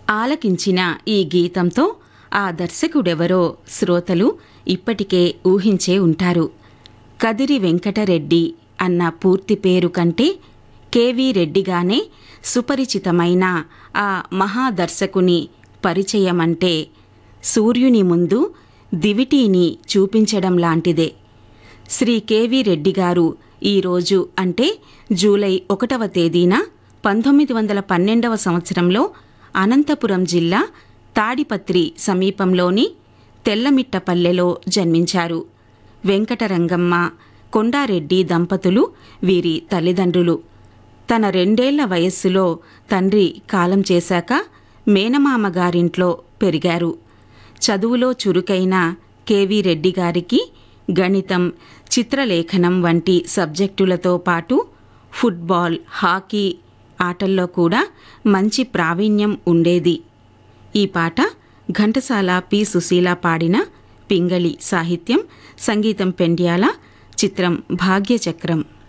ఆలకించిన ఈ గీతంతో ఆ దర్శకుడెవరో శ్రోతలు ఇప్పటికే ఊహించే ఉంటారు కదిరి వెంకటరెడ్డి అన్న పూర్తి పేరు కంటే కెవి రెడ్డిగానే సుపరిచితమైన ఆ మహాదర్శకుని పరిచయమంటే సూర్యుని ముందు దివిటీని చూపించడం లాంటిదే శ్రీ కెవి రెడ్డి గారు ఈరోజు అంటే జూలై ఒకటవ తేదీన పంతొమ్మిది వందల పన్నెండవ సంవత్సరంలో అనంతపురం జిల్లా తాడిపత్రి సమీపంలోని తెల్లమిట్టపల్లెలో జన్మించారు వెంకటరంగమ్మ కొండారెడ్డి దంపతులు వీరి తల్లిదండ్రులు తన రెండేళ్ల వయస్సులో తండ్రి కాలం చేశాక మేనమామ గారింట్లో పెరిగారు చదువులో చురుకైన కెవి రెడ్డి గారికి గణితం చిత్రలేఖనం వంటి సబ్జెక్టులతో పాటు ఫుట్బాల్ హాకీ ఆటల్లో కూడా మంచి ప్రావీణ్యం ఉండేది ఈ పాట ఘంటసాల పి సుశీల పాడిన పింగళి సాహిత్యం సంగీతం పెండ్యాల చిత్రం భాగ్యచక్రం